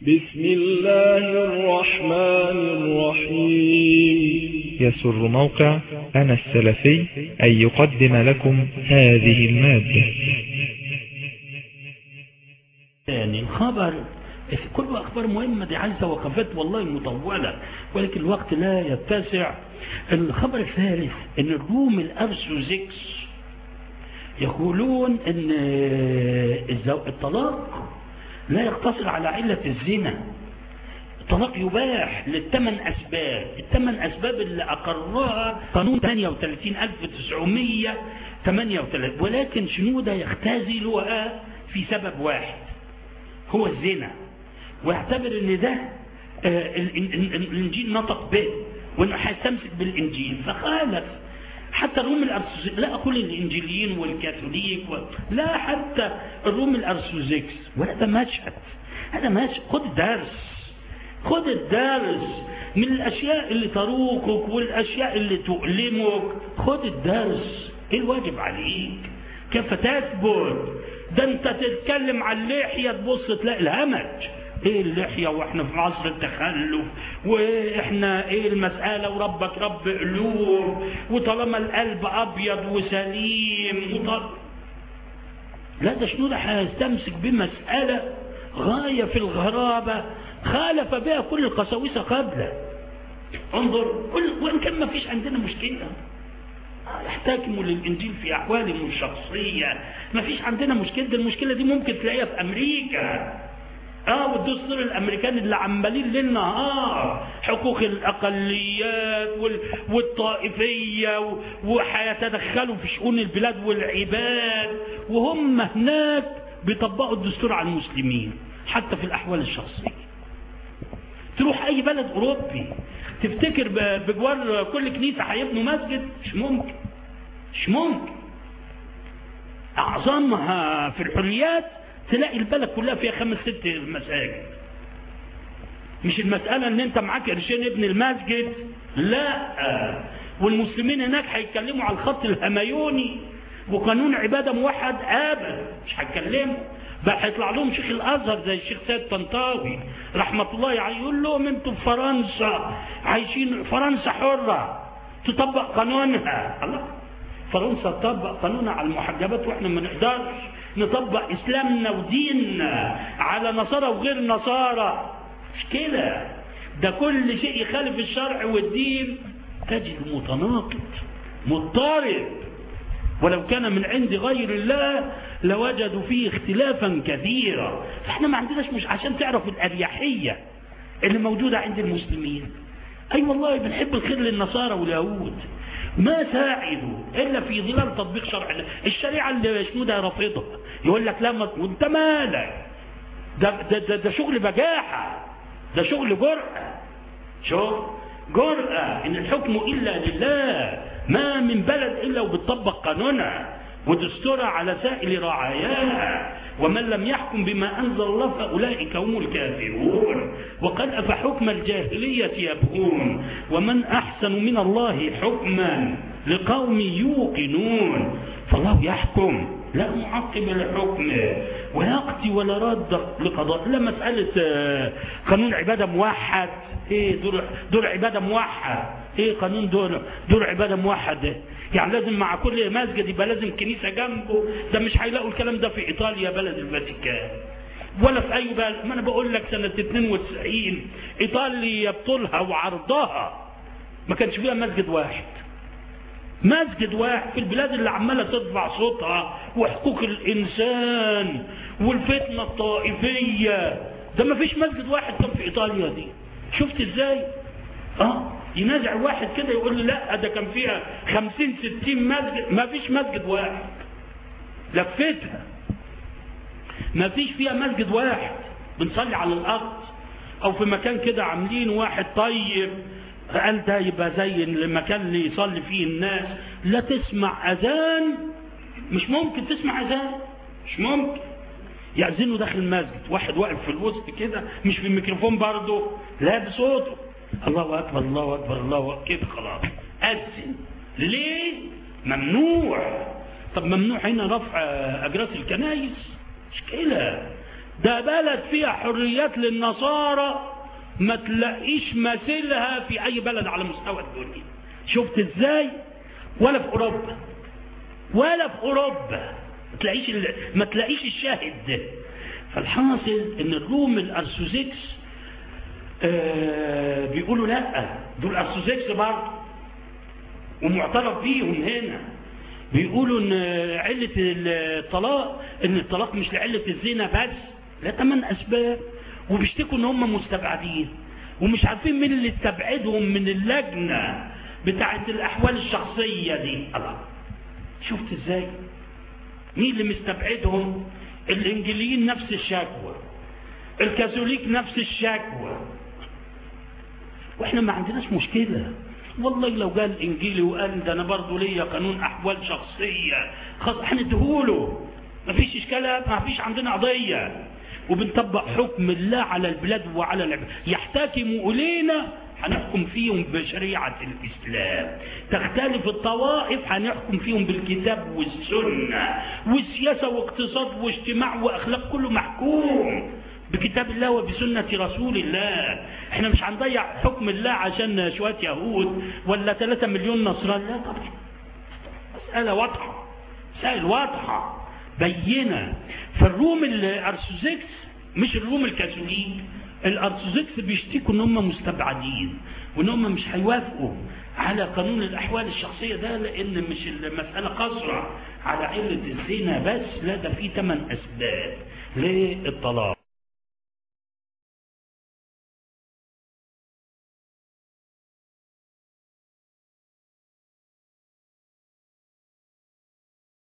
بسم الله الرحمن الرحيم يسر موقع أنا السلفي أن يقدم لكم هذه المادة ثاني الخبر كل أخبار مهمة دي عايزة وقفات والله مطولة ولكن الوقت لا يتسع الخبر الثالث ان الروم الأرثوذكس يقولون ان الطلاق لا يقتصر على علة الزنا الطلاق يباح للثمان أسباب الثمان أسباب اللي أقرها قانون 38938 ولكن شنودة يختزلها في سبب واحد هو الزنا ويعتبر ان ده آه الانجيل نطق به وانه هيستمسك بالانجيل فخالف حتى الروم الارثوذكس لا اقول الانجيليين والكاثوليك و... لا حتى الروم الارثوذكس وهذا مشهد هذا مشهد خد درس خد الدرس من الاشياء اللي تروقك والاشياء اللي تؤلمك خد الدرس ايه الواجب عليك كيف تثبت ده انت تتكلم عن اللحيه تبص تلاقي الهمج ايه اللحيه واحنا في عصر التخلف واحنا ايه المساله وربك رب قلوب وطالما القلب ابيض وسليم وطل... لا ده شنو ده هيستمسك بمساله غايه في الغرابه خالف بها كل القساوسه قبله انظر كل وان كان ما فيش عندنا مشكله يحتكموا للإنجيل في أحوالهم الشخصية ما فيش عندنا مشكلة دي المشكلة دي ممكن تلاقيها في أمريكا اه والدستور الامريكاني اللي عمالين ليل نهار حقوق الاقليات وال... والطائفيه وهيتدخلوا في شؤون البلاد والعباد وهم هناك بيطبقوا الدستور على المسلمين حتى في الاحوال الشخصيه تروح اي بلد اوروبي تفتكر بجوار كل كنيسة هيبنوا مسجد مش ممكن مش ممكن أعظمها في الحريات تلاقي البلد كلها فيها خمس ست مساجد مش المسألة ان انت معاك قرشين ابن المسجد لا والمسلمين هناك هيتكلموا على الخط الهميوني وقانون عبادة موحد ابدا مش هيتكلموا بقى هيطلع لهم شيخ الازهر زي الشيخ سيد طنطاوي رحمه الله عليه يقول لهم انتوا في فرنسا عايشين فرنسا حره تطبق قانونها الله فرنسا تطبق قانونها على المحجبات واحنا ما نقدرش نطبق اسلامنا وديننا على نصارى وغير نصارى مش كده ده كل شيء يخالف الشرع والدين تجد متناقض مضطرب ولو كان من عند غير الله لوجدوا فيه اختلافا كثيرا فاحنا ما عندناش مش عشان تعرف الاريحيه اللي موجوده عند المسلمين اي أيوة والله بنحب الخير للنصارى واليهود ما ساعدوا الا في ظلال تطبيق شرع الله الشريعه اللي شنو ده رافضها يقول لك لا وانت مالك ده, ده, ده, ده شغل بجاحه ده شغل جرأه شغل جرأة إن الحكم إلا لله ما من بلد إلا وبتطبق قانونها ودستورها على سائر رعاياها ومن لم يحكم بما أنزل الله فأولئك هم الكافرون وقد أفحكم الجاهلية يبغون ومن أحسن من الله حكما لقوم يوقنون فالله يحكم لا معقب لحكمه ويقضي ولا رد لقضاء لا مسألة قانون عبادة موحد ايه دور, دور عبادة موحد ايه قانون دور, دور عبادة موحد ده يعني لازم مع كل مسجد يبقى لازم كنيسة جنبه ده مش هيلاقوا الكلام ده في ايطاليا بلد الفاتيكان ولا في اي بلد ما انا بقول لك سنة 92 ايطاليا بطولها وعرضها ما كانش فيها مسجد واحد مسجد واحد في البلاد اللي عمالة ترفع صوتها وحقوق الإنسان والفتنة الطائفية ده ما فيش مسجد واحد كان في إيطاليا دي شفت إزاي اه ينازع واحد كده يقول لي لا ده كان فيها خمسين ستين مسجد ما فيش مسجد واحد لفتها ما فيش فيها مسجد واحد بنصلي على الأرض أو في مكان كده عاملين واحد طيب قال ده يبقى زي المكان اللي يصلي فيه الناس لا تسمع اذان مش ممكن تسمع اذان مش ممكن يأذنوا داخل المسجد واحد واقف في الوسط كده مش في الميكروفون برضه لا بصوته الله اكبر الله اكبر الله أكبر كده خلاص اذن ليه ممنوع طب ممنوع هنا رفع اجراس الكنايس مشكله ده بلد فيها حريات للنصارى ما تلاقيش مثيلها في اي بلد على مستوى الدنيا شفت ازاي ولا في اوروبا ولا في اوروبا ما تلاقيش ال... ما تلاقيش الشاهد ده فالحاصل ان الروم الارثوذكس آه بيقولوا لا دول ارثوذكس برضه ومعترف بيهم هنا بيقولوا ان علة الطلاق ان الطلاق مش لعلة الزنا بس لا ثمان اسباب وبيشتكوا ان هم مستبعدين ومش عارفين مين اللي استبعدهم من اللجنة بتاعت الاحوال الشخصية دي الله شفت ازاي مين اللي مستبعدهم الانجليين نفس الشكوى الكاثوليك نفس الشكوى واحنا ما عندناش مشكله والله لو قال انجيلي وقال ده انا برضه ليا قانون احوال شخصيه خلاص هنديهوله مفيش اشكالات ما فيش عندنا قضيه وبنطبق حكم الله على البلاد وعلى العباد يحتكموا الينا هنحكم فيهم بشريعة الإسلام تختلف الطوائف هنحكم فيهم بالكتاب والسنة والسياسة واقتصاد واجتماع وأخلاق كله محكوم بكتاب الله وبسنة رسول الله احنا مش هنضيع حكم الله عشان شوية يهود ولا 3 مليون نصراني لا طبعا مسألة واضحة مسائل واضحة بينة فالروم الأرثوذكس مش الروم الكاثوليك الأرثوذكس بيشتكوا ان هم مستبعدين وان هم مش هيوافقوا على قانون الأحوال الشخصية ده لأن مش المسألة قصرة على علة الزنا بس لا ده في ثمان أسباب للطلاق